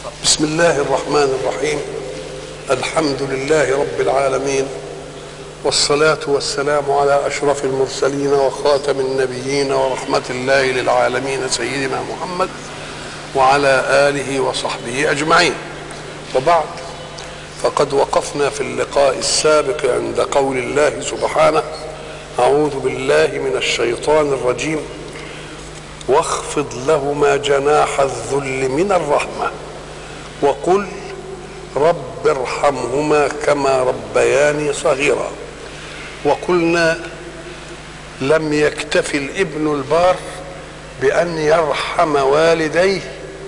بسم الله الرحمن الرحيم الحمد لله رب العالمين والصلاة والسلام على أشرف المرسلين وخاتم النبيين ورحمة الله للعالمين سيدنا محمد وعلى آله وصحبه أجمعين وبعد فقد وقفنا في اللقاء السابق عند قول الله سبحانه أعوذ بالله من الشيطان الرجيم واخفض لهما جناح الذل من الرحمه وقل رب ارحمهما كما ربياني صغيرا وقلنا لم يكتف الابن البار بان يرحم والديه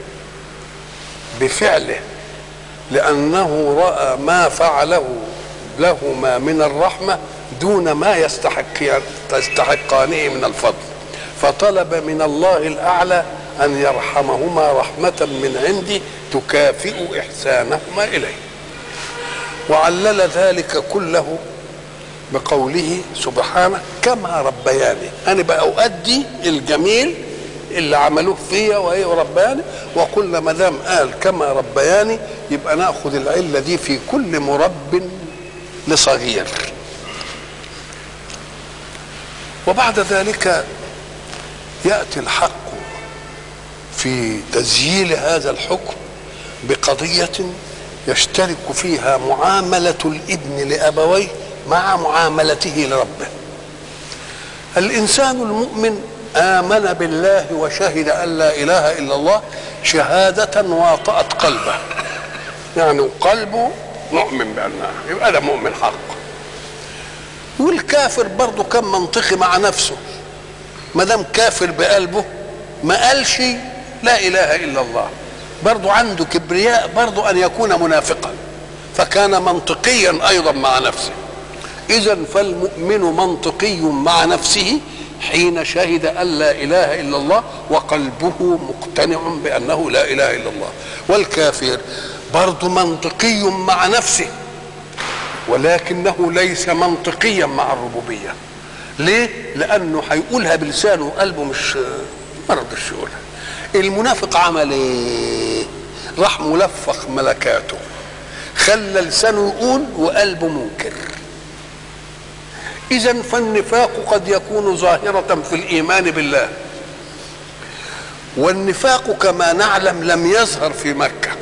بفعله لانه راى ما فعله لهما من الرحمه دون ما يستحق يستحقانه من الفضل فطلب من الله الاعلى ان يرحمهما رحمه من عندي تكافئ احسانهما اليه وعلل ذلك كله بقوله سبحانه كما ربياني انا بقى اؤدي الجميل اللي عملوه فيا وهي ربياني وقلنا ما دام قال كما ربياني يبقى ناخذ العله دي في كل مرب لصغير وبعد ذلك ياتي الحق في تسجيل هذا الحكم بقضيه يشترك فيها معامله الابن لابويه مع معاملته لربه الانسان المؤمن امن بالله وشهد ان لا اله الا الله شهاده واطات قلبه يعني قلبه مؤمن بانها يبقى ده مؤمن حق والكافر برضه كان منطقي مع نفسه ما دام كافر بقلبه ما قالش لا اله الا الله برضه عنده كبرياء برضه ان يكون منافقا فكان منطقيا ايضا مع نفسه اذا فالمؤمن منطقي مع نفسه حين شهد ان لا اله الا الله وقلبه مقتنع بانه لا اله الا الله والكافر برضه منطقي مع نفسه ولكنه ليس منطقيا مع الربوبيه ليه لانه هيقولها بلسانه وقلبه مش ما رضيش يقولها المنافق عمل ايه راح ملفق ملكاته خلى لسانه يقول وقلبه منكر اذا فالنفاق قد يكون ظاهره في الايمان بالله والنفاق كما نعلم لم يظهر في مكه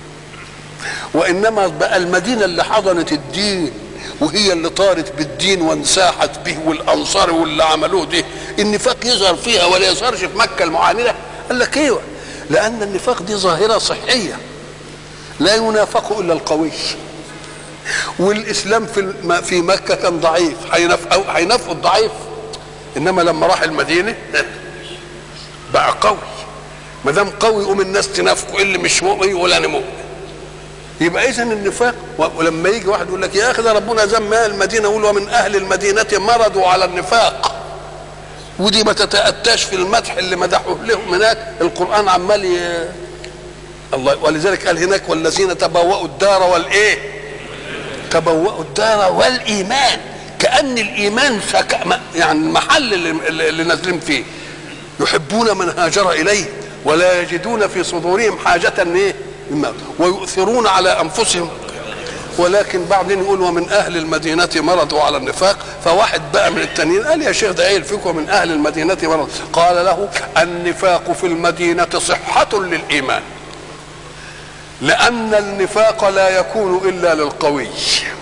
وانما بقى المدينه اللي حضنت الدين وهي اللي طارت بالدين وانساحت به والانصار واللي عملوه ده النفاق يظهر فيها ولا يظهرش في مكه المعاندة قال لك ايوه لان النفاق دي ظاهره صحيه لا ينافق الا القوي والاسلام في في مكه كان ضعيف هينافقوا الضعيف انما لما راح المدينه بقى قوي ما دام قوي يقوم الناس تنافقه اللي مش مؤمن يقول انا مؤمن يبقى اذا النفاق ولما يجي واحد يقول لك يا اخي ده ربنا زم المدينه يقول ومن اهل المدينه مرضوا على النفاق ودي ما تتاتاش في المدح اللي مدحوه لهم هناك القران عمال ي... الله ولذلك قال هناك والذين تبوأوا الدار والايه تبوأوا الدار والايمان كان الايمان سك... يعني المحل اللي, اللي نازلين فيه يحبون من هاجر اليه ولا يجدون في صدورهم حاجه ايه ويؤثرون على انفسهم ولكن بعدين يقول ومن اهل المدينه مرضوا على النفاق فواحد بقى من التانيين قال يا شيخ ده ايه الفكره من اهل المدينه مرض قال له النفاق في المدينه صحه للايمان لان النفاق لا يكون الا للقوي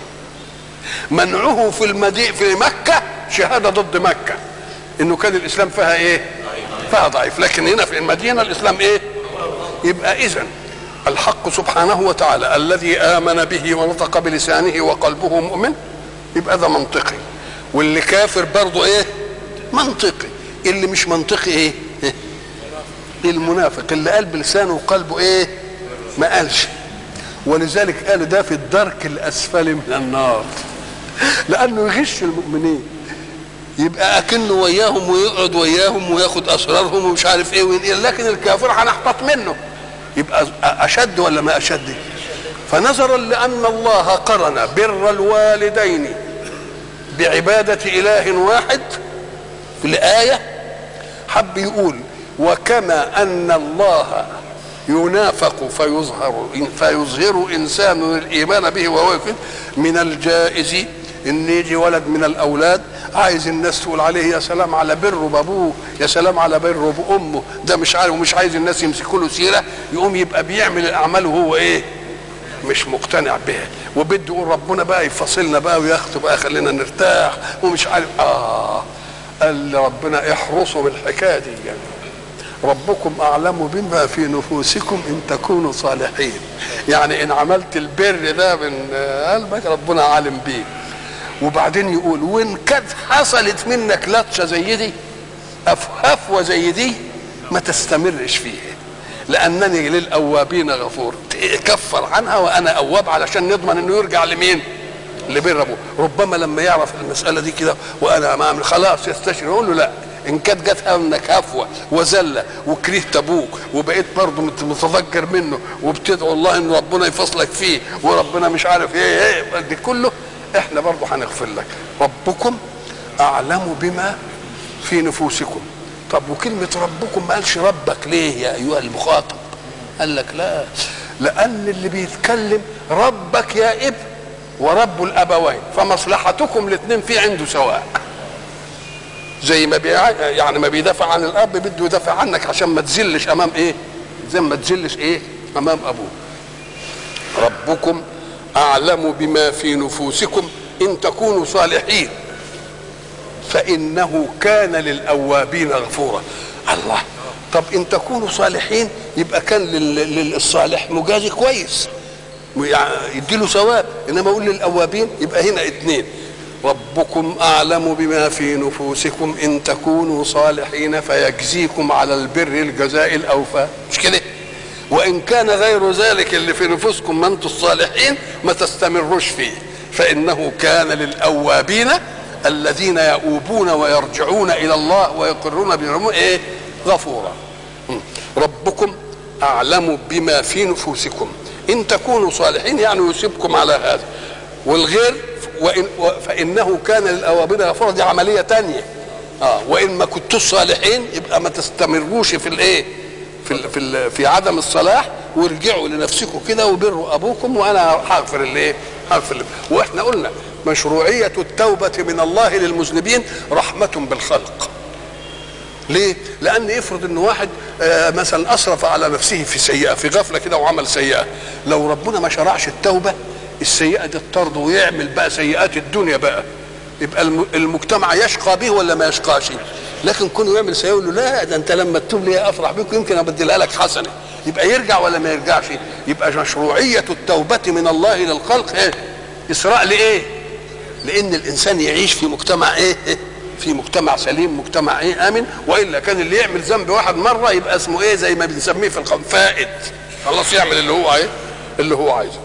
منعه في المدينه في مكه شهاده ضد مكه انه كان الاسلام فيها ايه فيها ضعيف لكن هنا في المدينه الاسلام ايه يبقى اذا الحق سبحانه وتعالى الذي امن به ونطق بلسانه وقلبه مؤمن يبقى ده منطقي واللي كافر برضه ايه منطقي اللي مش منطقي ايه المنافق اللي قال بلسانه وقلبه ايه ما قالش ولذلك قال ده في الدرك الاسفل من النار لانه يغش المؤمنين يبقى اكنه وياهم ويقعد وياهم وياخد اسرارهم ومش عارف ايه وينقل لكن الكافر هنحتاط منه يبقى اشد ولا ما اشد فنظرا لان الله قرن بر الوالدين بعباده اله واحد في الايه حب يقول وكما ان الله ينافق فيظهر فيظهر انسان الايمان به وهو يكون من الجائز ان يجي ولد من الاولاد عايز الناس تقول عليه يا سلام على بره بابوه يا سلام على بره بامه ده مش عارف ومش عايز الناس يمسكوا له سيره يقوم يبقى بيعمل الاعمال وهو ايه مش مقتنع بها وبده يقول ربنا بقى يفصلنا بقى وياخده بقى خلينا نرتاح ومش عارف اه قال لي ربنا احرصوا من الحكايه دي يعني ربكم اعلم بما في نفوسكم ان تكونوا صالحين يعني ان عملت البر ده من قلبك ربنا عالم بيه وبعدين يقول وان كانت حصلت منك لطشه زي دي هفوه زي دي ما تستمرش فيها لانني للاوابين غفور كفر عنها وانا اواب علشان نضمن انه يرجع لمين لبر ابوه ربما لما يعرف المساله دي كده وانا ما اعمل خلاص يستشير يقول له لا ان كانت جت انك هفوه وزله وكرهت ابوك وبقيت برضه متفجر منه وبتدعو الله ان ربنا يفصلك فيه وربنا مش عارف ايه ايه دي كله احنا برضه هنغفر لك ربكم اعلم بما في نفوسكم طب وكلمة ربكم ما قالش ربك ليه يا أيها المخاطب قال لك لا لأن اللي بيتكلم ربك يا ابن ورب الأبوين فمصلحتكم الاثنين في عنده سواء زي ما بي يعني ما بيدافع عن الأب بده يدافع عنك عشان ما تزلش أمام إيه زي ما تزلش إيه أمام أبوه ربكم أعلم بما في نفوسكم إن تكونوا صالحين فإنه كان للأوابين غفورا الله طب إن تكونوا صالحين يبقى كان للصالح مجازي كويس يديله ثواب إنما أقول للأوابين يبقى هنا اتنين ربكم أعلم بما في نفوسكم إن تكونوا صالحين فيجزيكم على البر الجزاء الأوفى مش كده وإن كان غير ذلك اللي في نفوسكم ما أنتم الصالحين ما تستمروش فيه فإنه كان للأوابين الذين يؤوبون ويرجعون الى الله ويقرون بنعمه ايه غفورا ربكم اعلم بما في نفوسكم ان تكونوا صالحين يعني يصيبكم على هذا والغير وإن فانه كان للاوابين غفورا دي عمليه تانية اه وان ما كنتوش صالحين يبقى ما تستمروش في الايه في ال في ال في عدم الصلاح وارجعوا لنفسكم كده وبروا ابوكم وانا هغفر الايه هغفر واحنا قلنا مشروعية التوبة من الله للمذنبين رحمة بالخلق ليه؟ لأن افرض إن واحد آه مثلا أسرف على نفسه في سيئة في غفلة كده وعمل سيئة لو ربنا ما شرعش التوبة السيئة دي تطرده ويعمل بقى سيئات الدنيا بقى يبقى المجتمع يشقى به ولا ما يشقاش لكن كونه يعمل سيئة يقول له لا ده أنت لما تتوب لي أفرح بك يمكن أبدلها لك حسنة يبقى يرجع ولا ما يرجعش يبقى مشروعية التوبة من الله للخلق إيه؟ إسراء لإيه؟ لان الانسان يعيش في مجتمع ايه في مجتمع سليم مجتمع ايه امن والا كان اللي يعمل ذنب واحد مره يبقى اسمه ايه زي ما بنسميه في القوم فائد خلاص يعمل اللي هو ايه اللي هو عايزه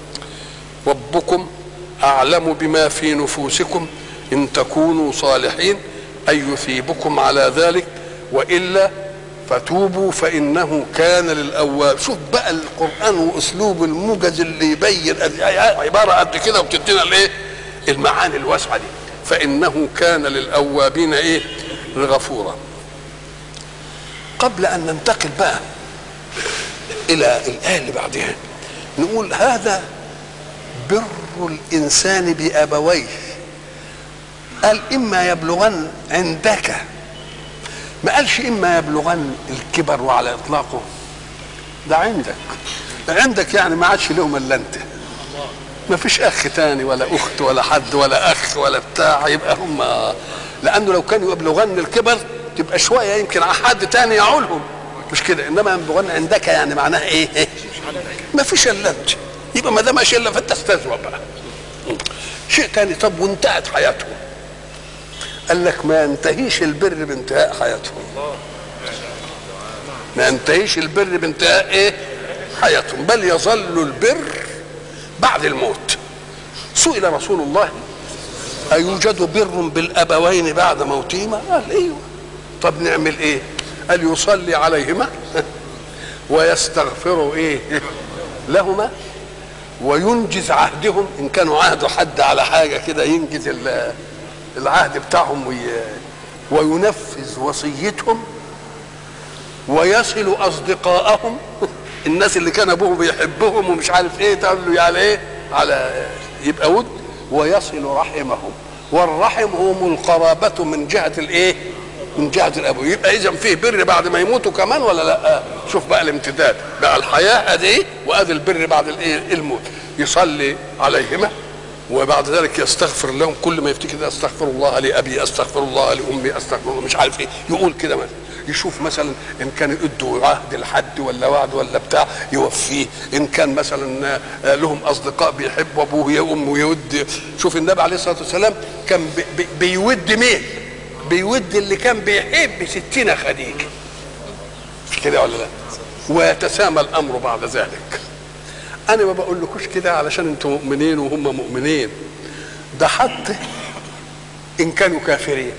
ربكم اعلم بما في نفوسكم ان تكونوا صالحين اي يثيبكم على ذلك والا فتوبوا فانه كان للاواب شوف بقى القران واسلوب الموجز اللي يبين عباره قد كده وبتدينا الايه المعاني الواسعه دي فانه كان للاوابين ايه غفورا قبل ان ننتقل بقى الى الايه اللي بعدها نقول هذا بر الانسان بابويه قال اما يبلغن عندك ما قالش اما يبلغن الكبر وعلى اطلاقه ده عندك عندك يعني ما عادش لهم الا انت ما فيش اخ تاني ولا اخت ولا حد ولا اخ ولا بتاع يبقى هم لانه لو كانوا يبلغن الكبر تبقى شويه يمكن حد تاني يعولهم مش كده انما يبلغن عندك يعني معناها ايه؟ ما فيش الا انت يبقى ما دام ماشي الا فانت استزوى بقى شيء تاني طب وانتهت حياتهم قال لك ما ينتهيش البر بانتهاء حياتهم ما ينتهيش البر بانتهاء ايه حياتهم بل يظل البر بعد الموت سئل رسول الله أيوجد بر بالأبوين بعد موتهما قال ايوه طب نعمل ايه قال يصلي عليهما ويستغفر ايه لهما وينجز عهدهم ان كانوا عهدوا حد على حاجه كده ينجز العهد بتاعهم وي... وينفذ وصيتهم ويصل اصدقائهم الناس اللي كان ابوه بيحبهم ومش عارف ايه تقول له على ايه على يبقى ود ويصل رحمهم والرحم هم القرابة من جهة الايه من جهة الابو يبقى اذا فيه بر بعد ما يموتوا كمان ولا لا شوف بقى الامتداد بقى الحياة ادي ايه وادي البر بعد الايه الموت يصلي عليهما وبعد ذلك يستغفر لهم كل ما يفتكر ده استغفر الله لابي استغفر الله لامي استغفر الله مش عارف ايه يقول كده مثلا يشوف مثلا ان كان يدوا عهد لحد ولا وعد ولا بتاع يوفيه ان كان مثلا لهم اصدقاء بيحبوا ابوه يا امه يود شوف النبي عليه الصلاه والسلام كان بي بي بيود مين بيود اللي كان بيحب ستين خديجه مش كده ولا لا ويتسامى الامر بعد ذلك انا ما بقولكوش كده علشان انتم مؤمنين وهم مؤمنين ده حتى ان كانوا كافرين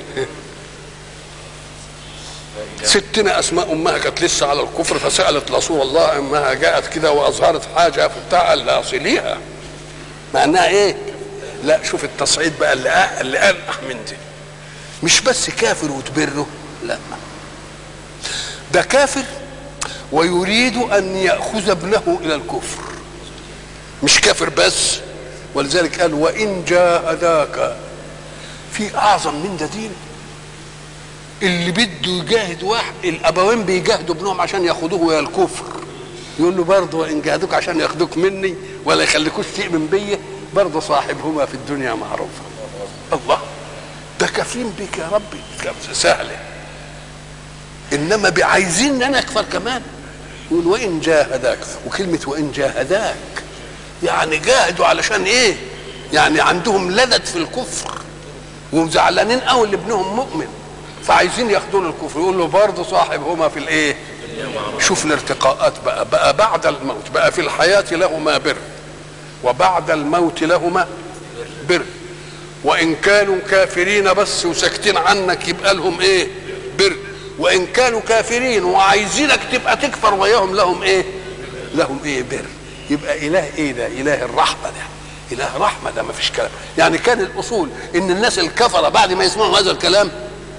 ستنا اسماء امها كانت لسه على الكفر فسالت رسول الله امها جاءت كده واظهرت حاجه فبتاع قال لا اصليها مع انها ايه؟ لا شوف التصعيد بقى اللي أه اللي انقح من دي مش بس كافر وتبره لا ده كافر ويريد ان ياخذ ابنه الى الكفر مش كافر بس ولذلك قال وان جاهداك في اعظم من ده دين اللي بده يجاهد واحد الابوين بيجاهدوا ابنهم عشان ياخدوه الى الكفر يقول له برضه وان جاهدوك عشان ياخدوك مني ولا يخليكوش تؤمن بيا برضه صاحبهما في الدنيا معروفه الله ده كفيل بك يا ربي سهله انما عايزين ان انا اكفر كمان يقول وان جاهداك وكلمه وان جاهداك يعني جاهدوا علشان ايه يعني عندهم لذة في الكفر وزعلانين قوي اللي ابنهم مؤمن فعايزين ياخدون الكفر يقول له برضه صاحبهما في الايه شوف الارتقاءات بقى بقى بعد الموت بقى في الحياة لهما بر وبعد الموت لهما بر وان كانوا كافرين بس وساكتين عنك يبقى لهم ايه بر وان كانوا كافرين وعايزينك تبقى تكفر وياهم لهم ايه لهم ايه بر يبقى اله ايه ده اله الرحمه ده اله رحمه ده ما فيش كلام يعني كان الاصول ان الناس الكفره بعد ما يسمعوا هذا الكلام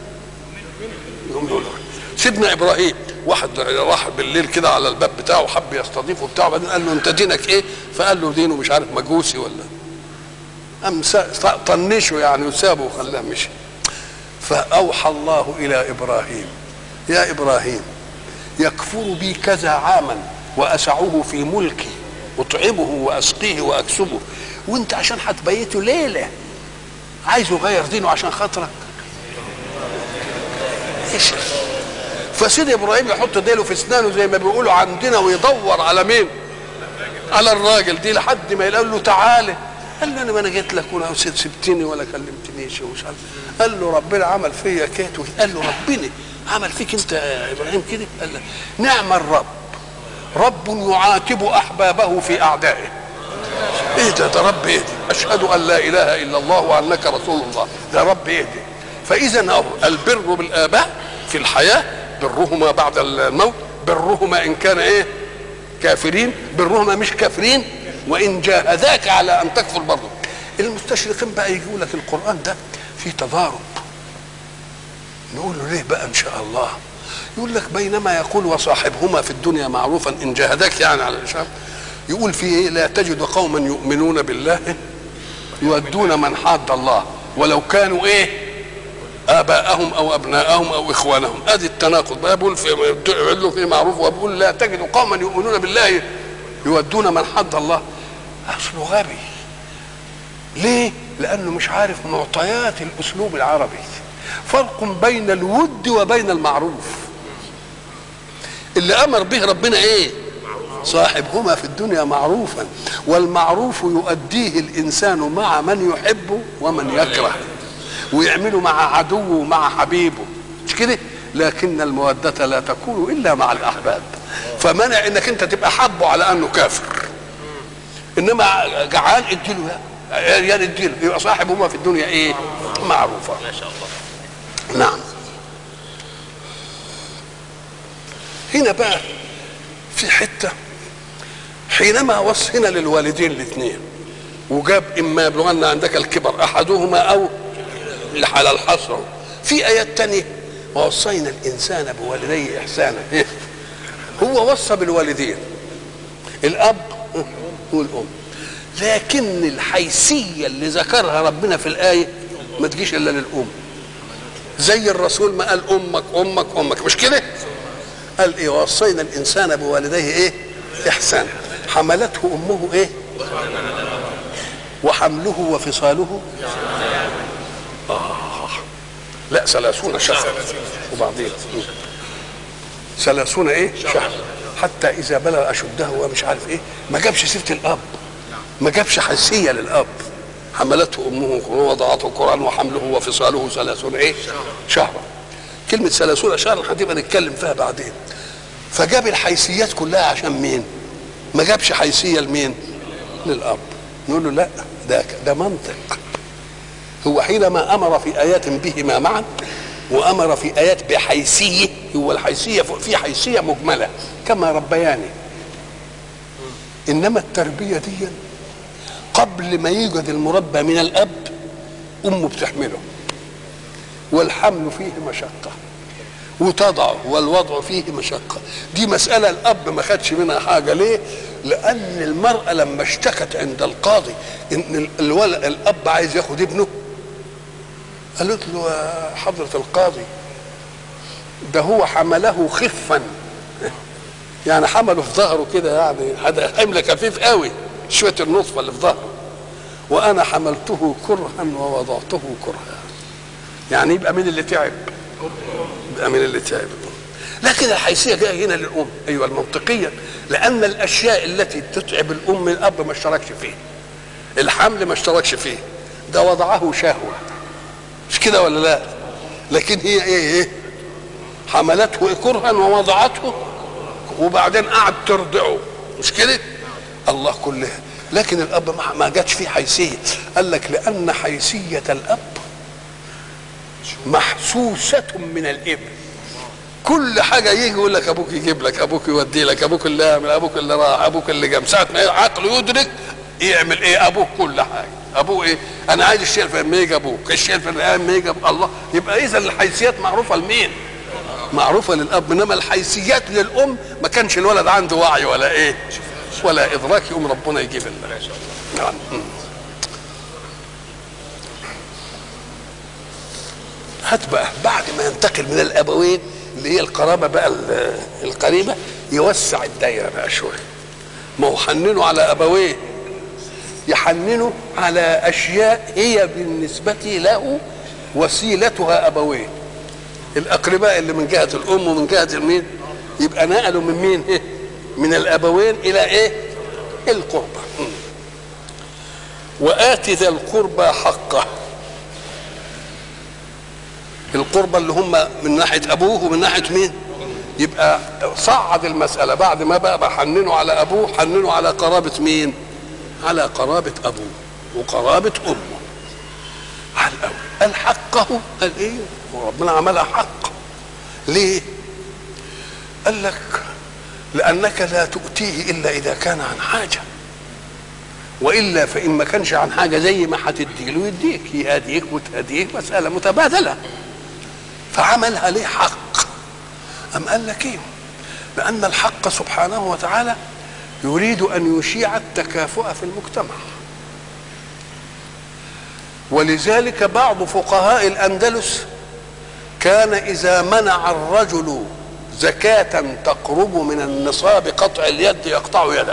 يقوم سيدنا ابراهيم واحد راح بالليل كده على الباب بتاعه وحب يستضيفه بتاعه وبعدين قال له انت دينك ايه؟ فقال له دينه مش عارف مجوسي ولا قام طنشه يعني وسابه وخلاه مشي فاوحى الله الى ابراهيم يا ابراهيم يكفر بي كذا عاما واسعه في ملكي اطعمه واسقيه واكسبه وانت عشان هتبيته ليله عايزه يغير دينه عشان خاطرك ايش فسيدي ابراهيم يحط ديله في اسنانه زي ما بيقولوا عندنا ويدور على مين على الراجل دي لحد ما يقول له تعالى قال له انا ما انا جيت لك ولا سبتني ولا كلمتنيش ومش عارف قال له ربنا عمل فيا كده قال له ربنا عمل فيك انت يا ابراهيم كده قال له نعم الرب رب يعاتب احبابه في اعدائه ايه ده ده رب ايه اشهد ان لا اله الا الله وانك رسول الله ده رب ايه فاذا البر بالاباء في الحياه برهما بعد الموت برهما ان كان ايه كافرين برهما مش كافرين وان جاهداك على ان تكفر برضه المستشرقين بقى يجوا لك القران ده فيه تضارب نقول له ليه بقى ان شاء الله يقول لك بينما يقول وصاحبهما في الدنيا معروفا ان جاهداك يعني على الشام يقول في ايه لا تجد قوما يؤمنون بالله يودون من حاد الله ولو كانوا ايه اباءهم او ابناءهم او اخوانهم ادي التناقض بقى بيقول في يقول له في معروف وبيقول لا تجد قوما يؤمنون بالله يودون من حد الله اصله غبي ليه لانه مش عارف معطيات الاسلوب العربي فرق بين الود وبين المعروف اللي امر به ربنا ايه صاحبهما في الدنيا معروفا والمعروف يؤديه الانسان مع من يحبه ومن يكره ويعمله مع عدوه ومع حبيبه مش كده لكن المودة لا تكون إلا مع الأحباب فمنع انك انت تبقى حبه على انه كافر انما جعان اديله يا اديله يبقى صاحبهما في الدنيا ايه معروفه ما شاء الله نعم هنا بقى في حته حينما وصينا للوالدين الاثنين وجاب اما يبلغن عندك الكبر احدهما او على الحصر في ايات تانية ووصينا الانسان بوالديه احسانا هو وصى بالوالدين الاب والام لكن الحيثيه اللي ذكرها ربنا في الايه ما تجيش الا للام زي الرسول ما قال امك امك امك مش كده قال ايه وصينا الانسان بوالديه ايه احسانا حملته امه ايه وحمله وفصاله آه. لا ثلاثون شهرا وبعدين ثلاثون ايه شهر حتى اذا بلغ اشده ومش عارف ايه ما جابش سيره الاب ما جابش حسيه للاب حملته امه ووضعته قران وحمله وفصاله ثلاثون ايه شهرا كلمه ثلاثون شهرا هتبقى نتكلم فيها بعدين فجاب الحيثيات كلها عشان مين ما جابش حيثيه لمين للاب نقول له لا ده ده منطق هو حينما امر في ايات بهما معا وامر في ايات بحيثيه هو الحيثيه في حيثيه مجمله كما ربياني انما التربيه دي قبل ما يوجد المربى من الاب امه بتحمله والحمل فيه مشقه وتضع والوضع فيه مشقه دي مساله الاب ما خدش منها حاجه ليه لان المراه لما اشتكت عند القاضي ان الولد الاب عايز ياخد ابنه قالت له يا حضره القاضي ده هو حمله خفا يعني حمله في ظهره كده يعني هذا حمل خفيف قوي شويه النطفه اللي في ظهره وانا حملته كرها ووضعته كرها يعني يبقى مين اللي تعب يبقى مين اللي تعب لكن الحيثيه جايه هنا للام ايوه المنطقيه لان الاشياء التي تتعب الام الاب ما اشتركش فيه الحمل ما اشتركش فيه ده وضعه شهوه مش كده ولا لا لكن هي ايه ايه حملته كرها ووضعته وبعدين قعد ترضعه مش كده الله كلها لكن الاب ما جاتش فيه حيثيه قال لك لان حيثيه الاب محسوسه من الابن كل حاجه يجي يقول لك ابوك يجيب لك ابوك يودي لك ابوك اللي يعمل ابوك اللي راح ابوك اللي جاب ساعه ما عقله يدرك يعمل ايه ابوك كل حاجه ابوه ايه انا عايز الشيء الفلاني يجي ابوك الشيء الفلاني يجي الله يبقى اذا الحيثيات معروفه لمين معروفه للاب انما الحيثيات للام ما كانش الولد عنده وعي ولا ايه ولا ادراك يقوم ربنا يجيب لنا نعم هات بقى بعد ما ينتقل من الابوين اللي هي القرابه بقى القريبه يوسع الدايره بقى شويه ما هو حننوا على ابويه يحننوا على اشياء هي بالنسبه له وسيلتها ابويه الاقرباء اللي من جهه الام ومن جهه المين يبقى نقلوا من مين إيه؟ من الابوين الى ايه القربى وآت ذا القربى حقه القربى اللي هم من ناحيه ابوه ومن ناحيه مين يبقى صعد المساله بعد ما بقى بحننوا على ابوه حننوا على قرابه مين على قرابه ابوه وقرابه امه على الاول قال حقه قال ايه وربنا عملها حق ليه قال لك لانك لا تؤتيه الا اذا كان عن حاجه والا فان ما كانش عن حاجه زي ما هتديله يديك يهديك وتهديك مساله متبادله فعملها ليه حق أم قال لك ايه لأن الحق سبحانه وتعالى يريد أن يشيع التكافؤ في المجتمع ولذلك بعض فقهاء الأندلس كان إذا منع الرجل زكاة تقرب من النصاب قطع اليد يقطع يده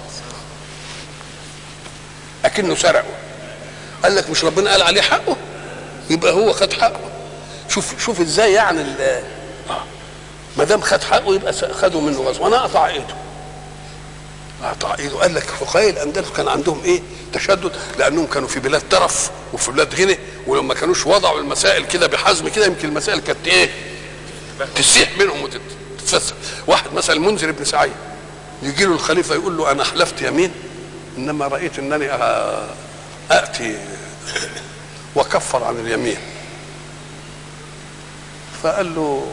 أكنه سرقه قال لك مش ربنا قال عليه حقه يبقى هو خد حقه شوف شوف ازاي يعني آه. ما دام خد حقه يبقى خدوا منه غصب وانا اقطع ايده اقطع ايده قال لك فقهاء الاندلس كان عندهم ايه تشدد لانهم كانوا في بلاد ترف وفي بلاد غنى ولما كانوش وضعوا المسائل كده بحزم كده يمكن المسائل كانت ايه تسيح منهم وتتفسر واحد مثلا المنذر بن سعيد يجي له الخليفه يقول له انا حلفت يمين انما رايت انني اتي وكفر عن اليمين فقال له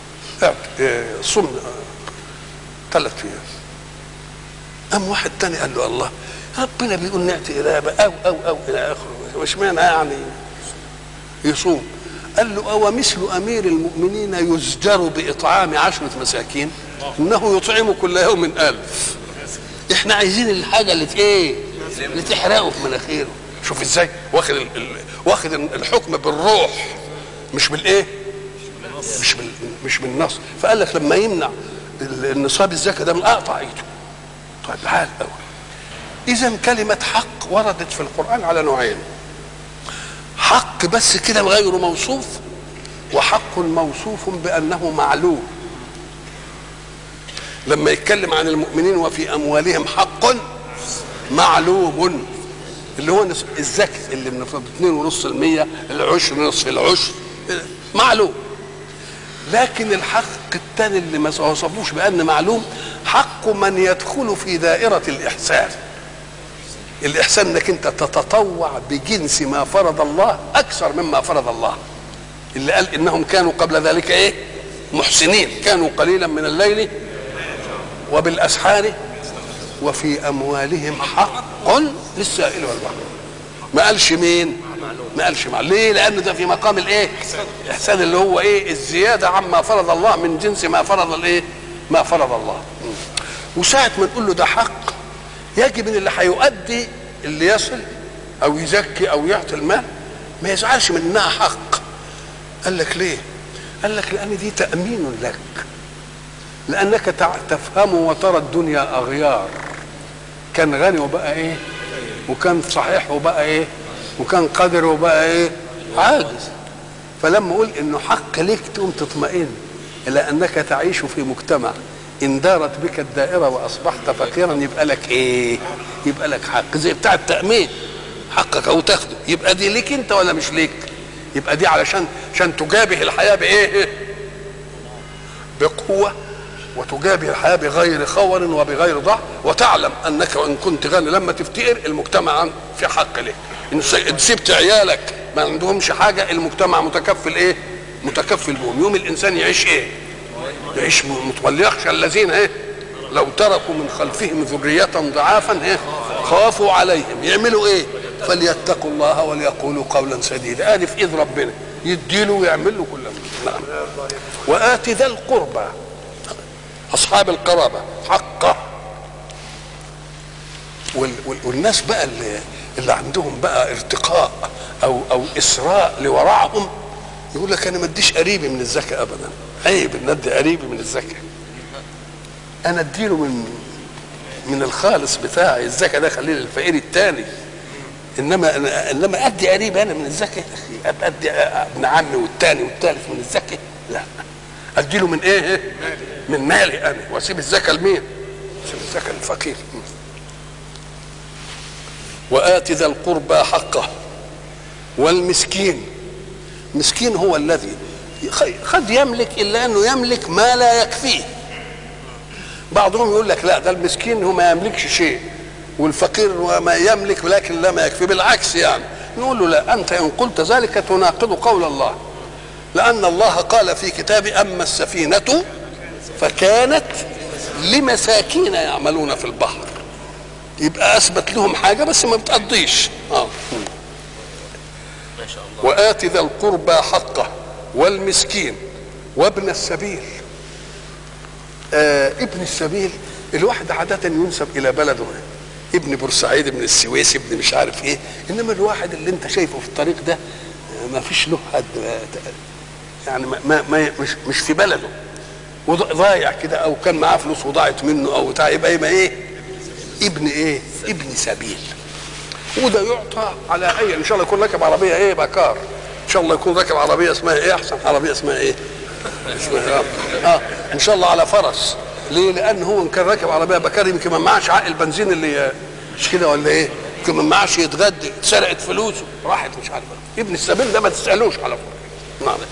صم ثلاث ايام قام واحد تاني قال له الله ربنا بيقول ناتي الى او او او الى اخره مش معنى يعني يصوم قال له أو مثل أمير المؤمنين يزجر بإطعام عشرة مساكين إنه يطعم كل يوم ألف احنا عايزين الحاجه اللي ت- ايه اللي تحرقه في مناخيره شوف ازاي واخد ال... ال... واخد الحكم بالروح مش بالايه مش بال... مش بالنص فقال لك لما يمنع ال- النصاب الزكاه ده من اقطع ايده طيب حال قوي اذا كلمه حق وردت في القران على نوعين حق بس كده غير موصوف وحق موصوف بانه معلوم لما يتكلم عن المؤمنين وفي اموالهم حق معلوم اللي هو نص- الزكاة اللي بنفرض 2.5% العشر نصف العشر معلوم لكن الحق الثاني اللي ما وصفوش بان معلوم حق من يدخل في دائره الاحسان الاحسان انك انت تتطوع بجنس ما فرض الله اكثر مما فرض الله اللي قال انهم كانوا قبل ذلك ايه محسنين كانوا قليلا من الليل وبالاسحار وفي اموالهم حق للسائل والمحروم ما قالش مين ما قالش مع ليه لان ده في مقام الايه احسان اللي هو ايه الزياده عما فرض الله من جنس ما فرض الايه ما فرض الله وساعه ما نقول له ده حق يجب ان اللي هيؤدي اللي يصل او يزكي او يعطي المال ما يزعلش من انها حق قال لك ليه قال لك لان دي تامين لك لانك تع- تفهم وترى الدنيا اغيار كان غني وبقى ايه وكان صحيح وبقى ايه وكان قادر وبقى ايه عاجز فلما اقول انه حق ليك تقوم تطمئن الى انك تعيش في مجتمع ان دارت بك الدائره واصبحت فقيرا يبقى لك ايه يبقى لك حق زي بتاع التامين حقك او تاخده يبقى دي ليك انت ولا مش ليك يبقى دي علشان عشان تجابه الحياه بايه بقوه وتجابه الحياه بغير خور وبغير ضعف وتعلم انك وان كنت غني لما تفتقر المجتمع عن- في حق لك ان س- إن سبت عيالك ما عندهمش حاجه المجتمع متكفل ايه؟ متكفل بهم يوم الانسان يعيش ايه؟ يعيش م- مت- وليخشى الذين ايه؟ لو تركوا من خلفهم ذرية ضعافا ايه؟ خافوا عليهم يعملوا ايه؟ فليتقوا الله وليقولوا قولا سديدا ادي في ايد ربنا يديله ويعمل له كل ما نعم وآت ذا القربى اصحاب القرابه حقه وال وال والناس بقى اللي, اللي عندهم بقى ارتقاء او او اسراء لورعهم يقول لك انا ما اديش قريبي من الزكاه ابدا عيب ان ادي قريبي من الزكاه انا اديله من من الخالص بتاعي الزكاه ده خليه للفقير الثاني انما أنا انما ادي قريبي انا من الزكاه أخي، أبقى ادي ابن عمي والثاني والثالث من الزكاه لا ادي له من ايه من مالي انا واسيب الزكاه لمين اسيب الزكاه للفقير وآت ذا القربى حقه والمسكين مسكين هو الذي قد يملك الا انه يملك ما لا يكفيه بعضهم يقول لك لا ده المسكين هو ما يملكش شيء والفقير هو ما يملك لكن لا ما يكفي بالعكس يعني نقول له لا انت ان قلت ذلك تناقض قول الله لان الله قال في كتابه اما السفينه فكانت لمساكين يعملون في البحر يبقى اثبت لهم حاجه بس ما بتقضيش اه ما شاء الله وآت ذا القربى حقه والمسكين وابن السبيل آه ابن السبيل الواحد عادة ينسب إلى بلده ابن بورسعيد ابن السويس ابن مش عارف ايه انما الواحد اللي انت شايفه في الطريق ده آه، ما فيش له حد آه، يعني ما, ما, ما مش مش في بلده وضايع كده او كان معاه فلوس وضاعت منه او بتاع يبقى يبقى ايه ابن ايه ابن سبيل وده يعطى على اي ان شاء الله يكون راكب عربيه ايه بكار ان شاء الله يكون راكب عربيه اسمها ايه احسن عربيه اسمها ايه اسمها اه ان شاء الله على فرس ليه لان هو ان كان راكب عربيه بكار يمكن ما معاش عقل البنزين اللي مش كده ولا ايه يمكن ما معاش يتغدى اتسرقت فلوسه راحت مش عارف ابن السبيل ده ما تسالوش على فكره نعم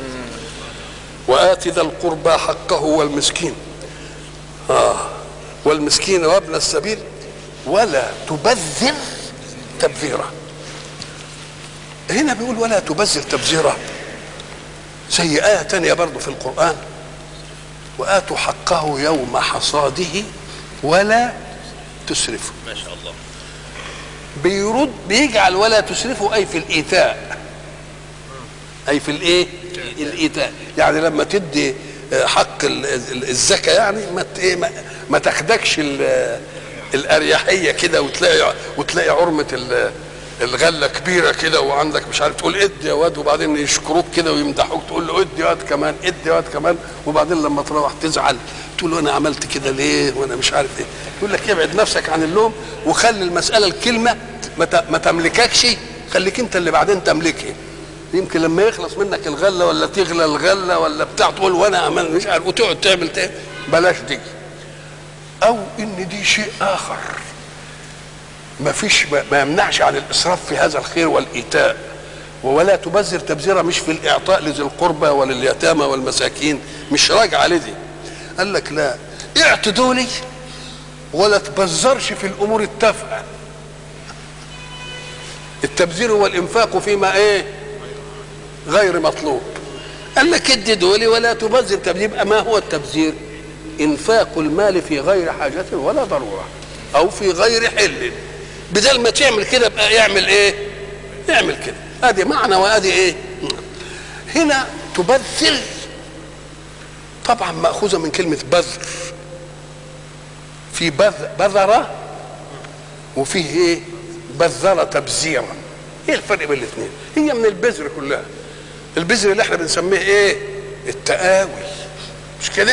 وآت ذا القربى حقه والمسكين آه والمسكين وابن السبيل ولا تبذر تبذيرا هنا بيقول ولا تبذر تبذيرا زي آية تانية برضو في القرآن وآتوا حقه يوم حصاده ولا تسرفوا ما شاء الله بيرد بيجعل ولا تسرفوا أي في الإيتاء أي في الإيه؟ الإيتاء يعني لما تدي حق ال- ال- الزكاة يعني ما ت- إيه ما- ما تاخدكش ال- الاريحيه كده وتلاقي وتلاقي عرمه ال- الغله كبيره كده وعندك مش عارف تقول ادي يا واد وبعدين يشكروك كده ويمدحوك تقول له ادي يا واد كمان ادي يا واد كمان وبعدين لما تروح تزعل تقول له انا عملت كده ليه وانا مش عارف ايه يقول لك ابعد نفسك عن اللوم وخلي المساله الكلمه ما ت- ما تملككش خليك انت اللي بعدين تملكها يمكن لما يخلص منك الغله ولا تغلى الغله ولا بتاع تقول وانا عمل مش عارف وتقعد تعمل تاني بلاش دي او ان دي شيء اخر ما فيش ما ما يمنعش عن الاسراف في هذا الخير والايتاء ولا تبذر تبذيره مش في الاعطاء لذي القربى ولليتامى والمساكين مش راجعه لدي قال لك لا اعط دولي ولا تبذرش في الامور التافهه التبذير هو الانفاق فيما ايه غير مطلوب قال لك ادي دولي ولا تبذر تبذير يبقى ما هو التبذير انفاق المال في غير حاجه ولا ضروره او في غير حل بدل ما تعمل كده بقى يعمل ايه يعمل كده ادي معنى وادي ايه هنا تبذر طبعا ماخوذه من كلمه بذر في بذ بذره وفيه ايه بذر تبذيرا ايه الفرق بين الاثنين هي من البذر كلها البذر اللي احنا بنسميه ايه التقاوي مش كده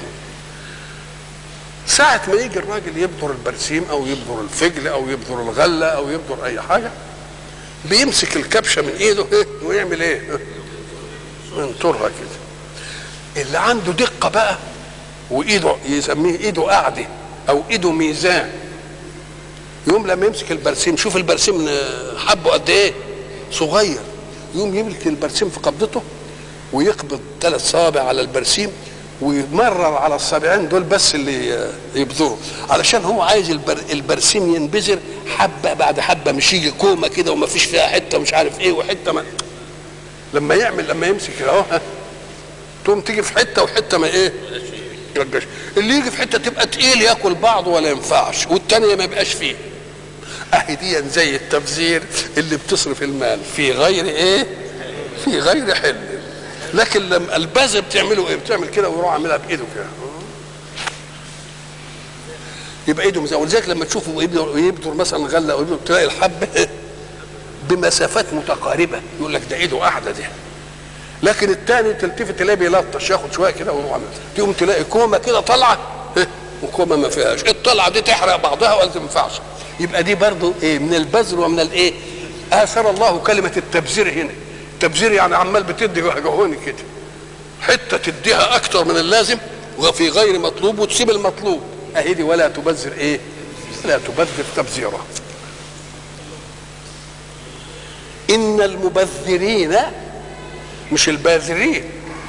ساعة ما يجي الراجل يبذر البرسيم او يبذر الفجل او يبذر الغلة او يبذر اي حاجة بيمسك الكبشة من ايده إيه؟ ويعمل ايه ينطرها كده اللي عنده دقة بقى وايده يسميه ايده قاعدة او ايده ميزان يوم لما يمسك البرسيم شوف البرسيم آه، حبه قد ايه صغير يوم يمسك البرسيم في قبضته ويقبض ثلاث صوابع على البرسيم ويمرر على الصابعين دول بس اللي آه، يبذروا علشان هو عايز البر البرسيم ينبذر حبه بعد حبه مش يجي كومه كده وما فيش فيها حته مش عارف ايه وحته ما لما يعمل لما يمسك كده اهو ها، تقوم تيجي في حته وحته ما ايه يرجعش اللي يجي في حته تبقى تقيل ياكل بعضه ولا ينفعش والتانيه ما يبقاش فيه اهي دي زي التبذير اللي بتصرف المال في غير ايه في غير حل لكن لما البذر بتعمله ايه بتعمل كده ويروح عاملها بايده كده يبقى ايده مزاول ولذلك لما تشوفه يبذر يبذر مثلا غله او يبذر تلاقي الحب بمسافات متقاربه يقول لك ده ايده قاعده دي لكن الثاني تلتفت تلاقيه بيلطش ياخد شويه كده ويروح عامل تقوم تلاقي كومه كده طالعه وكومه ما فيهاش الطلعه دي تحرق بعضها ولا تنفعش يبقى دي برضو ايه من البذر ومن الايه اثر الله كلمه التبذير هنا التبذير يعني عمال بتدي هوني كده حته تديها اكتر من اللازم وفي غير مطلوب وتسيب المطلوب اهي دي ولا تبذر ايه لا تبذر تبذيرا ان المبذرين مش الباذرين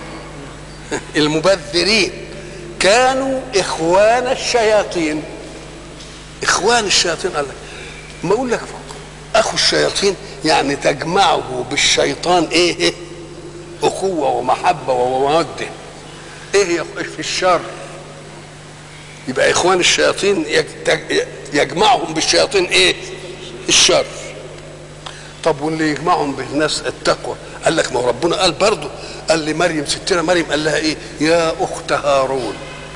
المبذرين كانوا اخوان الشياطين اخوان الشياطين قال لك ما اقول لك اخو الشياطين يعني تجمعه بالشيطان ايه, إيه؟ اخوه ومحبه وموده ايه هي في الشر يبقى اخوان الشياطين يج- يجمعهم بالشياطين ايه الشر طب واللي يجمعهم بالناس التقوى قال لك ما هو ربنا قال برضه قال لمريم ستنا مريم قال لها ايه يا اخت هارون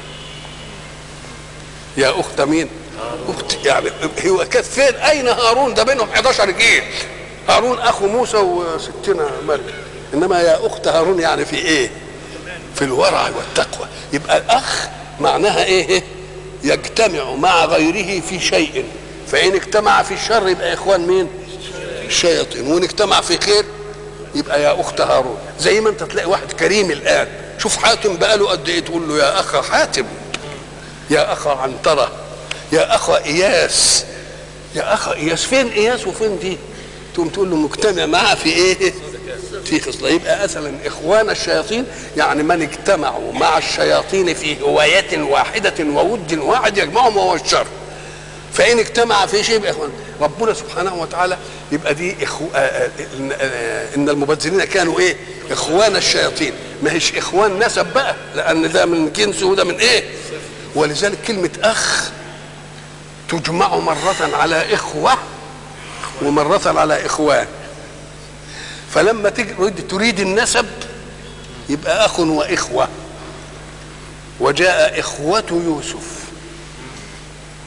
يا اخت مين اخت يعني هو كانت فين اين هارون ده بينهم 11 جيل هارون اخو موسى وستنا مريم انما يا اخت هارون يعني في ايه في الورع والتقوى يبقى الاخ معناها ايه يجتمع مع غيره في شيء فان اجتمع في الشر يبقى اخوان مين الشياطين وان اجتمع في خير يبقى يا اخت هارون زي ما انت تلاقي واحد كريم الان شوف حاتم بقاله قد ايه تقول له يا اخ حاتم يا اخ عنتره يا اخ اياس يا اخ اياس فين اياس وفين دي تقوم تقول له مجتمع معاه في ايه في خصله يبقى مثلا اخوان الشياطين يعني من اجتمعوا مع الشياطين في هواية واحدة وود واحد يجمعهم وهو الشر فإن اجتمع في شيء يبقى إخوان ربنا سبحانه وتعالى يبقى دي إخو... آه آه إن, آه إن المبذرين كانوا إيه إخوان الشياطين ما هيش إخوان نسب بقى لأن ده من جنس وده من إيه ولذلك كلمة أخ تجمع مرة على إخوة ومرة على إخوان فلما تريد تريد النسب يبقى أخ وإخوة وجاء إخوة يوسف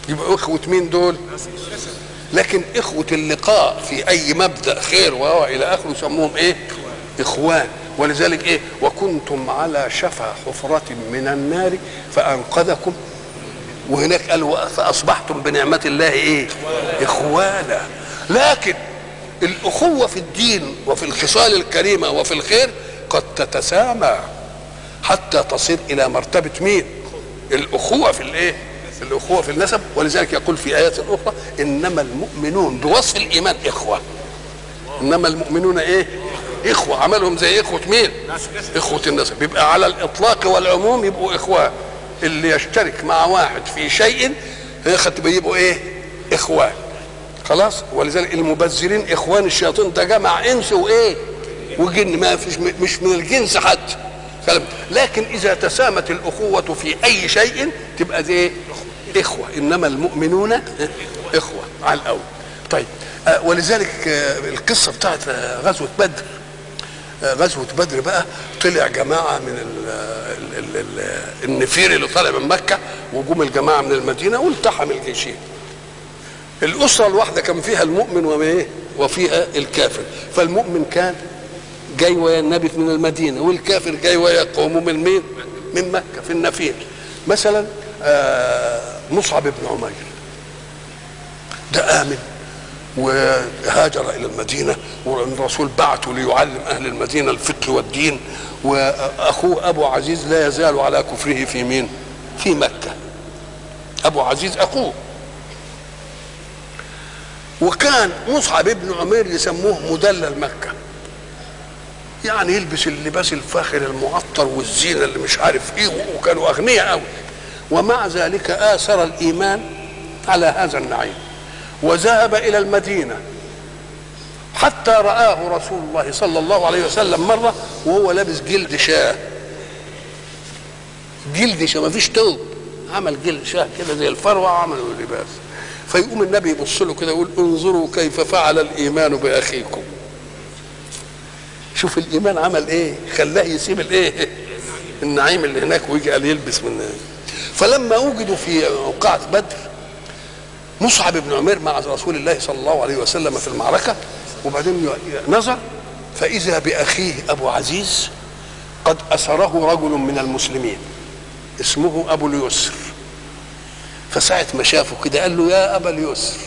يبقى اخوه مين دول لكن اخوه اللقاء في اي مبدا خير وهو الى اخره يسموهم ايه اخوان ولذلك ايه وكنتم على شفا حفره من النار فانقذكم وهناك قال فاصبحتم بنعمه الله ايه اخوانا لكن الاخوه في الدين وفي الخصال الكريمه وفي الخير قد تتسامى حتى تصل الى مرتبه مين الاخوه في الايه الاخوه في النسب ولذلك يقول في ايات اخرى انما المؤمنون بوصف الايمان اخوه انما المؤمنون ايه اخوه عملهم زي اخوه مين اخوه النسب يبقى على الاطلاق والعموم يبقوا اخوان اللي يشترك مع واحد في شيء خدت يبقوا ايه اخوان خلاص ولذلك المبذرين اخوان الشياطين ده جمع انس وايه وجن ما فيش مش من الجنس حتى لكن اذا تسامت الاخوه في اي شيء تبقى دي ايه اخوه انما المؤمنون اخوه على الاول طيب آه ولذلك آه القصه بتاعت آه غزوه بدر غزوه بدر بقى طلع جماعه من ال ال ال النفير اللي طالع من مكه وجم الجماعه من المدينه والتحم الجيشين الاسره الواحده كان فيها المؤمن وايه وفيها الكافر فالمؤمن كان جاي ويا النبي من المدينه والكافر جاي ويا قومه من مين من مكه في النفير مثلا مصعب بن عمير ده امن وهاجر الى المدينه والرسول بعته ليعلم اهل المدينه الفقه والدين واخوه ابو عزيز لا يزال على كفره في مين في مكه ابو عزيز اخوه وكان مصعب بن عمير يسموه مدلل مكه يعني يلبس اللباس الفاخر المعطر والزينه اللي مش عارف ايه وكانوا اغنياء قوي ومع ذلك اثر الايمان على هذا النعيم وذهب الى المدينه حتى رآه رسول الله صلى الله عليه وسلم مرة وهو لابس جلد شاه جلد شاه ما فيش توب عمل جلد شاه كده زي الفروة وعملوا لباس فيقوم النبي يبص له كده يقول انظروا كيف فعل الإيمان بأخيكم شوف الإيمان عمل إيه خلاه يسيب الإيه النعيم اللي هناك ويجي قال يلبس من فلما وجدوا في موقعة بدر مصعب بن عمير مع رسول الله صلى الله عليه وسلم في المعركة وبعدين نظر فإذا بأخيه أبو عزيز قد أسره رجل من المسلمين اسمه أبو اليسر فساعة ما شافه كده قال له يا أبا اليسر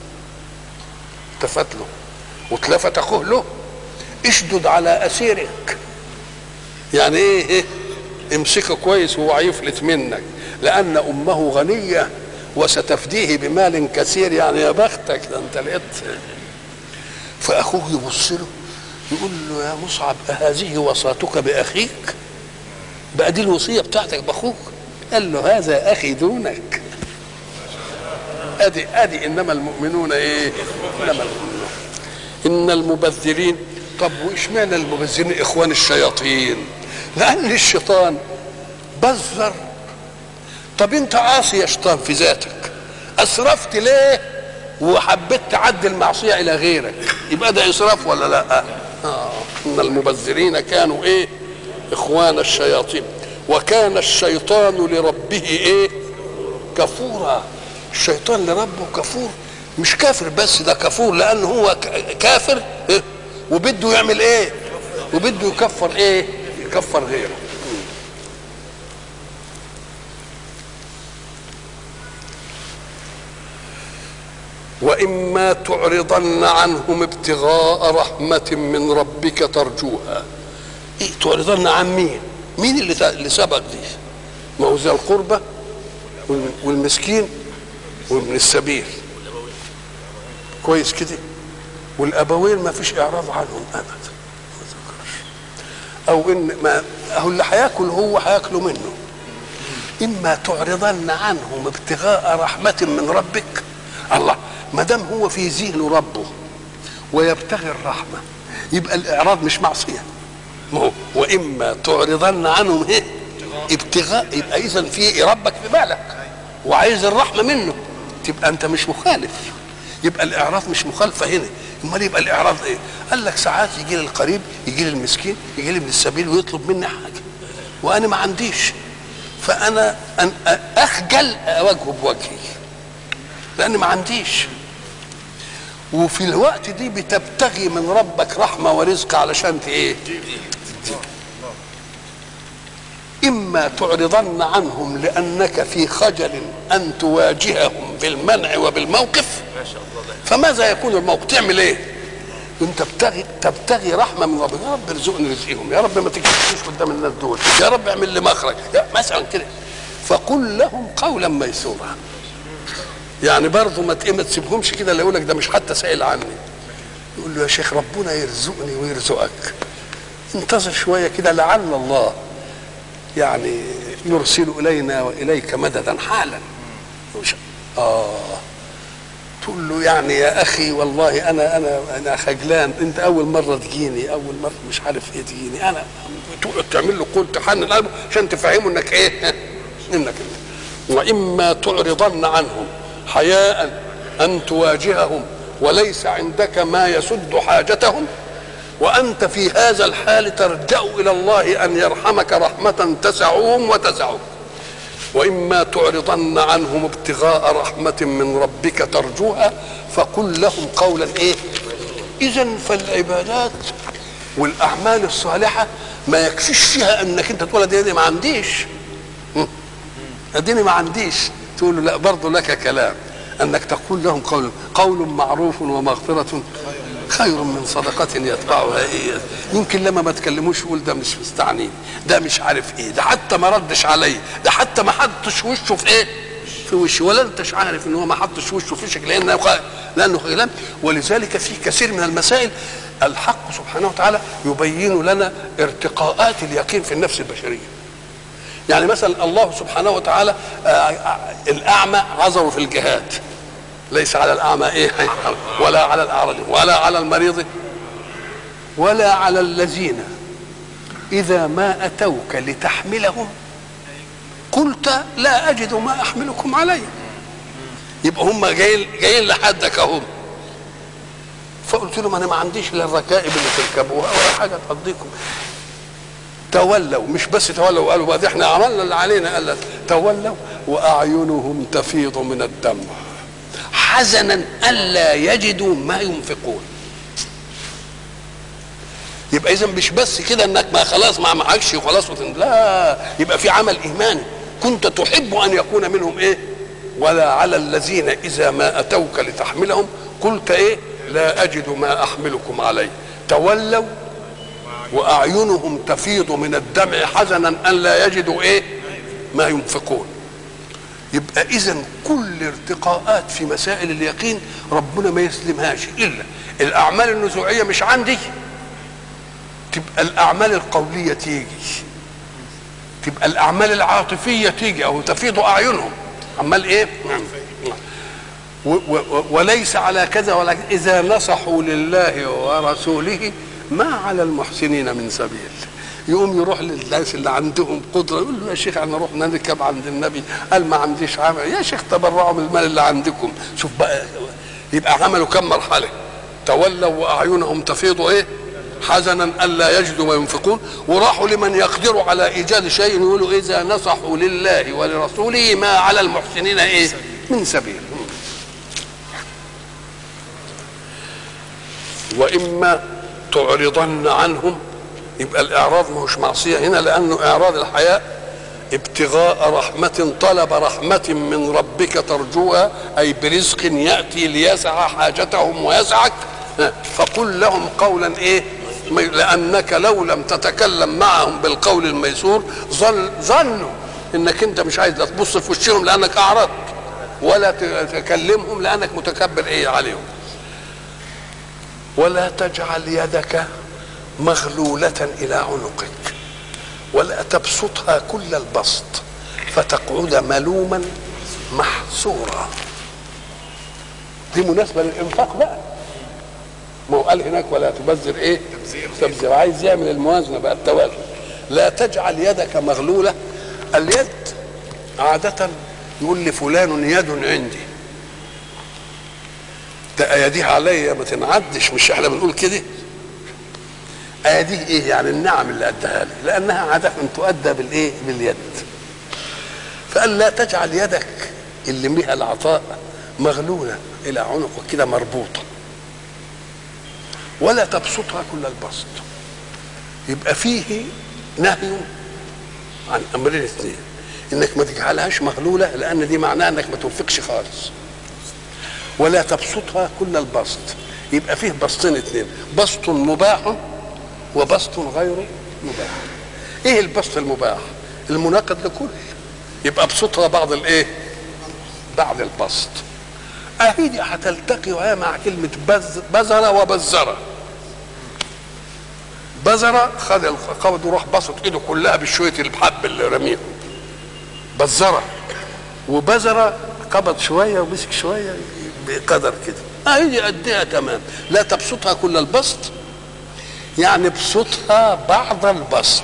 التفت له واتلفت أخوه له اشدد على أسيرك يعني إيه, إيه امسكه كويس وهو هيفلت منك لأن أمه غنية وستفديه بمال كثير يعني يا بختك ده انت لقيت فاخوه يبص له يقول له يا مصعب أهذه وصاتك باخيك بقى دي الوصيه بتاعتك باخوك قال له هذا اخي دونك ادي ادي انما المؤمنون ايه انما المؤمنون ان المبذرين طب واشمعنى المبذرين اخوان الشياطين لان الشيطان بذر طب انت عاصي يا شيطان في ذاتك اسرفت ليه وحبيت تعدي المعصيه الى غيرك يبقى ده اسراف ولا لا آه. ان المبذرين كانوا ايه اخوان الشياطين وكان الشيطان لربه ايه كفورا الشيطان لربه كفور مش كافر بس ده كفور لان هو كافر إيه؟ وبده يعمل ايه وبده يكفر ايه يكفر غيره واما تعرضن عنهم ابتغاء رحمه من ربك ترجوها إيه تعرضن عن مين مين اللي اللي سبق دي ما هو ذي القربى والمسكين وابن السبيل كويس كده والابوين ما فيش اعراض عنهم ابدا او ان ما هو اللي هياكل هو هياكلوا منه اما تعرضن عنهم ابتغاء رحمه من ربك الله ما دام هو في ذهن ربه ويبتغي الرحمه يبقى الاعراض مش معصيه ما هو واما تعرضن عنهم ايه ابتغاء يبقى اذا في ربك في بالك وعايز الرحمه منه تبقى انت مش مخالف يبقى الاعراض مش مخالفه هنا امال يبقى الاعراض ايه قال لك ساعات يجي لي القريب يجي لي المسكين يجي لي من السبيل ويطلب مني حاجه وانا ما عنديش فانا أن اخجل اواجهه بوجهي لان ما عنديش وفي الوقت دي بتبتغي من ربك رحمه ورزق علشان ت- ايه اما تعرضن عنهم لانك في خجل ان تواجههم بالمنع وبالموقف ما شاء الله ده فماذا يكون الموقف تعمل ايه انت تبتغي تبتغي رحمه من ربك يا رب ارزقني رزقهم يا رب ما تجيبنيش قدام الناس دول يا رب اعمل لي مخرج يا مثلا كده فقل لهم قولا ميسورا يعني برضه ما ت- ما تسيبهمش كده اللي يقول لك ده مش حتى سائل عني يقول له يا شيخ ربنا يرزقني ويرزقك انتظر شويه كده لعل الله يعني يرسل الينا واليك مددا حالا مش- اه تقول له يعني يا اخي والله انا انا انا خجلان انت اول مره تجيني اول مره مش عارف ايه تجيني انا تقعد تعمل له قول تحنن قلبه عشان تفهمه انك ايه انك واما تعرضن عنهم حياء ان تواجههم وليس عندك ما يسد حاجتهم وانت في هذا الحال ترجع الى الله ان يرحمك رحمه تسعهم وتسعك واما تعرضن عنهم ابتغاء رحمه من ربك ترجوها فقل لهم قولا ايه اذا فالعبادات والاعمال الصالحه ما يكفيش فيها انك انت تقول دي, دي ما عنديش م. اديني ما عنديش تقول له لا برضه لك كلام انك تقول لهم قول قول معروف ومغفره خير من صدقة يتبعها ايه يمكن لما ما تكلموش يقول ده مش مستعنين ده مش عارف ايه ده حتى ما ردش علي ده حتى ما حطش وشه في ايه في وشه ولا انتش عارف ان هو ما حطش وشه في وشك لانه خ... لانه خجلان ولذلك في كثير من المسائل الحق سبحانه وتعالى يبين لنا ارتقاءات اليقين في النفس البشريه يعني مثلا الله سبحانه وتعالى آه، آه، الاعمى عذره في الجهاد ليس على الاعمى ايه ولا على الاعرج ولا على المريض ولا على الذين اذا ما اتوك لتحملهم قلت لا اجد ما احملكم عليه يبقى هم جايين جايين لحدك اهم فقلت لهم انا ما عنديش الا الركائب اللي تركبوها ولا حاجه تقضيكم تولوا مش بس تولوا وقالوا بقى ده احنا عملنا اللي علينا قال لك تولوا واعينهم تفيض من الدمع حزنا الا يجدوا ما ينفقون يبقى اذا مش بس كده انك ما خلاص ما معكش وخلاص وتن... لا يبقى في عمل ايماني كنت تحب ان يكون منهم ايه ولا على الذين اذا ما اتوك لتحملهم قلت ايه لا اجد ما احملكم عليه تولوا واعينهم تفيض من الدمع حزنا ان لا يجدوا ايه ما ينفقون يبقى اذا كل ارتقاءات في مسائل اليقين ربنا ما يسلمهاش الا الاعمال النزوعيه مش عندي تبقى الاعمال القوليه تيجي تبقى الاعمال العاطفيه تيجي او تفيض اعينهم عمال ايه و- و- وليس على كذا ولا كذا. اذا نصحوا لله ورسوله ما على المحسنين من سبيل يقوم يروح للناس اللي عندهم قدره يقول له يا شيخ انا اروح نركب عند النبي قال ما عنديش عمل يا شيخ تبرعوا من المال اللي عندكم شوف بقى يبقى عملوا كم مرحله تولوا واعينهم تفيض ايه حزنا الا يجدوا ما ينفقون وراحوا لمن يقدر على ايجاد شيء يقولوا اذا نصحوا لله ولرسوله ما على المحسنين ايه من سبيل واما تعرضن عنهم يبقى الاعراض ما هوش معصيه هنا لانه اعراض الحياء ابتغاء رحمة طلب رحمة من ربك ترجوها أي برزق يأتي ليسع حاجتهم ويسعك ها، فقل لهم قولا إيه مي- لأنك لو لم تتكلم معهم بالقول الميسور ظن ظنوا إنك أنت مش عايز لا تبص في وشهم لأنك أعرضت ولا تكلمهم لأنك متكبر إيه عليهم ولا تجعل يدك مغلولة إلى عنقك ولا تبسطها كل البسط فتقعد ملوما محسورا دي مناسبة للإنفاق بقى ما هو قال هناك ولا تبذر ايه تبذير عايز يعمل الموازنة بقى التوازن لا تجعل يدك مغلولة اليد عادة يقول لفلان يد عندي ده اياديها عليا ما تنعدش مش احنا بنقول كده اياديه ايه يعني النعم اللي اداها لي لانها عاده تؤدى بالايه باليد فقال لا تجعل يدك اللي بها العطاء مغلولة إلى عنقك كده مربوطة ولا تبسطها كل البسط يبقى فيه نهي عن أمرين اثنين إنك ما تجعلهاش مغلولة لأن دي معناها إنك ما تنفقش خالص ولا تبسطها كل البسط يبقى فيه بسطين اثنين بسط مباح وبسط غير مباح ايه البسط المباح المناقض لكل يبقى ابسطها بعض الايه بعد البسط اهي دي هتلتقي وهي مع كلمة بز بزرة وبزرة بزرة خد القبض وراح بسط ايده كلها بالشوية الحب اللي رميهم بزرة وبزرة قبض شوية ومسك شوية بقدر كده اهي دي قدها تمام لا تبسطها كل البسط يعني ابسطها بعض البسط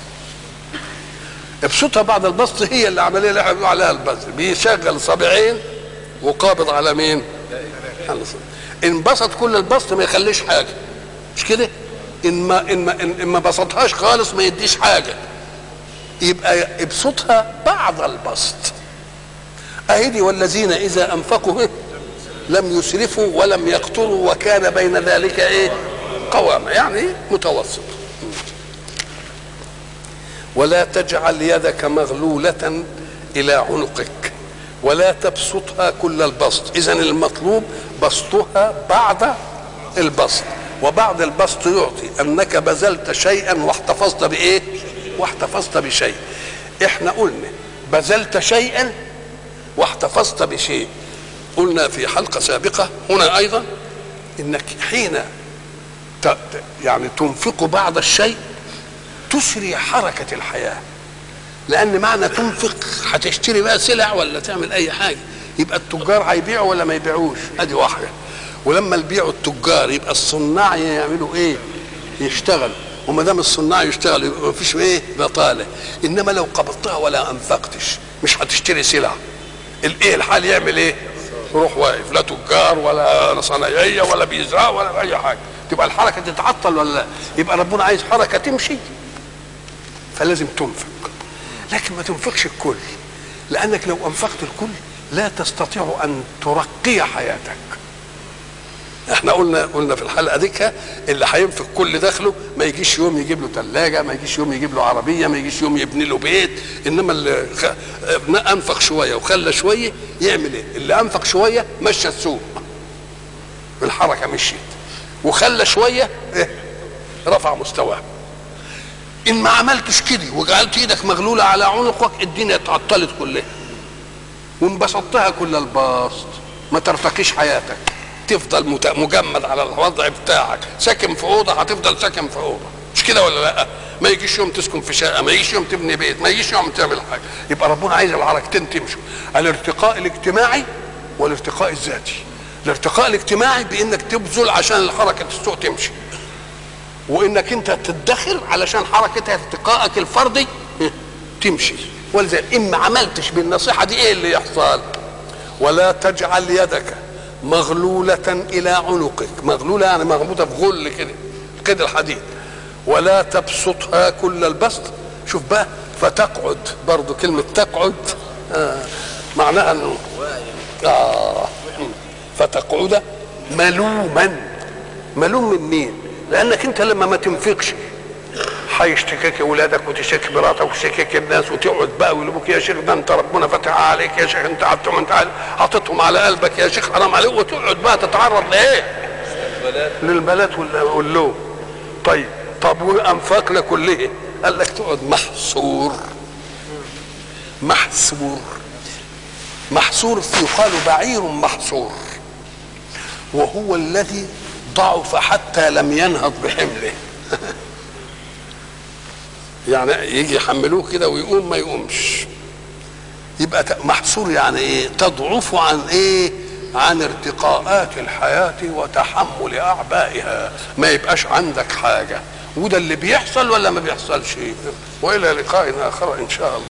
ابسطها بعض البسط هي اللي عمليه اللي احنا بنقول عليها البسط بيشغل صابعين وقابض على مين؟ على صابع. ان بسط كل البسط ما يخليش حاجه مش كده؟ ان ما ان ما ان ما بسطهاش خالص ما يديش حاجه يبقى ابسطها بعض البسط اهي دي والذين اذا انفقوا لم يسرفوا ولم يقتروا وكان بين ذلك ايه؟ قوامة يعني متوسط ولا تجعل يدك مغلولة إلى عنقك ولا تبسطها كل البسط إذا المطلوب بسطها بعد البسط وبعد البسط يعطي أنك بذلت شيئا واحتفظت بإيه واحتفظت بشيء احنا قلنا بذلت شيئا واحتفظت بشيء قلنا في حلقة سابقة هنا أيضا إنك حين يعني تنفق بعض الشيء تسري حركة الحياة لأن معنى تنفق هتشتري بقى سلع ولا تعمل أي حاجة يبقى التجار هيبيعوا ولا ما يبيعوش أدي واحدة ولما يبيعوا التجار يبقى الصناع يعملوا إيه؟ يشتغلوا وما دام الصناع يشتغلوا يبقى ما فيش إيه؟ بطالة إنما لو قبضتها ولا أنفقتش مش هتشتري سلع الإيه الحال يعمل إيه؟ يروح واقف لا تجار ولا صنايعية ولا بيزرعوا ولا أي حاجة تبقى الحركه تتعطل ولا لا يبقى ربنا عايز حركه تمشي فلازم تنفق لكن ما تنفقش الكل لانك لو انفقت الكل لا تستطيع ان ترقي حياتك احنا قلنا قلنا في الحلقه دي اللي هينفق كل دخله ما يجيش يوم يجيب له ثلاجه ما يجيش يوم يجيب له عربيه ما يجيش يوم يبني له بيت انما اللي خ... انفق شويه وخلى شويه يعمل ايه اللي انفق شويه مشى السوق الحركه مشيت وخلى شويه إيه؟ رفع مستواه ان ما عملتش كده وجعلت ايدك مغلوله على عنقك الدنيا اتعطلت كلها وانبسطتها كل البسط ما ترتقيش حياتك تفضل مجمد على الوضع بتاعك ساكن في اوضه هتفضل ساكن في اوضه مش كده ولا لا ما يجيش يوم تسكن في شقه ما يجيش يوم تبني بيت ما يجيش يوم تعمل حاجه يبقى ربنا عايز الحركتين تمشوا الارتقاء الاجتماعي والارتقاء الذاتي الارتقاء الاجتماعي بانك تبذل عشان حركه السوق تمشي وانك انت تدخر علشان حركه ارتقائك الفردي تمشي ولذلك ان ما عملتش بالنصيحه دي ايه اللي يحصل ولا تجعل يدك مغلولة إلى عنقك مغلولة يعني مربوطة بغل كده كده الحديد ولا تبسطها كل البسط شوف بقى فتقعد برضو كلمة تقعد آه معناها انه آه فتقعد ملوما ملوم من مين لانك انت لما ما تنفقش هيشتكيك اولادك وتشتكي مراتك وتشتكيك الناس وتقعد بقى ويلوموك يا شيخ ده انت ربنا فتح عليك يا شيخ انت عبتهم انت حاططهم على قلبك يا شيخ حرام عليك وتقعد بقى تتعرض لايه؟ للبلاد واللوم طيب طب وانفاقنا كلها قال لك تقعد محصور محصور محصور يقال بعير محصور وهو الذي ضعف حتى لم ينهض بحمله يعني يجي يحملوه كده ويقوم ما يقومش يبقى محصور يعني ايه تضعف عن ايه عن ارتقاءات الحياة وتحمل أعبائها ما يبقاش عندك حاجة وده اللي بيحصل ولا ما بيحصلش وإلى لقاء آخر إن شاء الله